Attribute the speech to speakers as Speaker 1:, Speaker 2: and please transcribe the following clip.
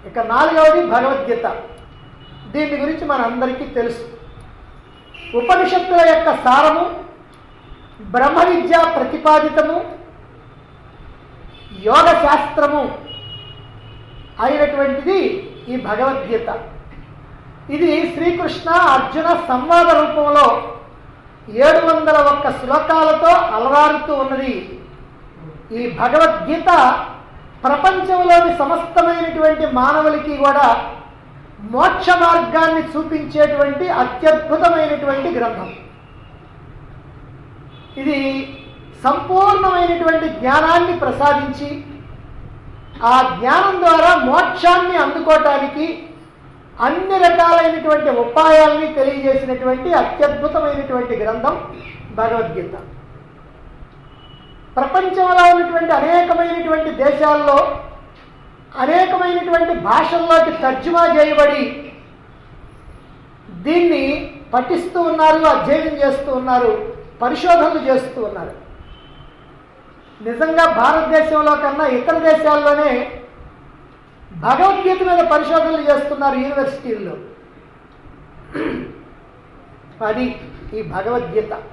Speaker 1: ఇక నాలుగవది భగవద్గీత దీని గురించి మనందరికీ తెలుసు ఉపనిషత్తుల యొక్క సారము బ్రహ్మ విద్య ప్రతిపాదితము యోగ శాస్త్రము అయినటువంటిది ఈ భగవద్గీత ఇది శ్రీకృష్ణ అర్జున సంవాద రూపంలో ఏడు వందల ఒక్క శ్లోకాలతో అలరారుతూ ఉన్నది ఈ భగవద్గీత ప్రపంచంలోని సమస్తమైనటువంటి మానవులకి కూడా మోక్ష మార్గాన్ని చూపించేటువంటి అత్యద్భుతమైనటువంటి గ్రంథం ఇది సంపూర్ణమైనటువంటి జ్ఞానాన్ని ప్రసాదించి ఆ జ్ఞానం ద్వారా మోక్షాన్ని అందుకోవటానికి అన్ని రకాలైనటువంటి ఉపాయాల్ని తెలియజేసినటువంటి అత్యద్భుతమైనటువంటి గ్రంథం భగవద్గీత ప్రపంచంలో ఉన్నటువంటి అనేకమైనటువంటి దేశాల్లో అనేకమైనటువంటి భాషల్లోకి తర్జుమా చేయబడి దీన్ని పఠిస్తూ ఉన్నారు అధ్యయనం చేస్తూ ఉన్నారు పరిశోధనలు చేస్తూ ఉన్నారు నిజంగా భారతదేశంలో కన్నా ఇతర దేశాల్లోనే భగవద్గీత మీద పరిశోధనలు చేస్తున్నారు యూనివర్సిటీల్లో అది ఈ భగవద్గీత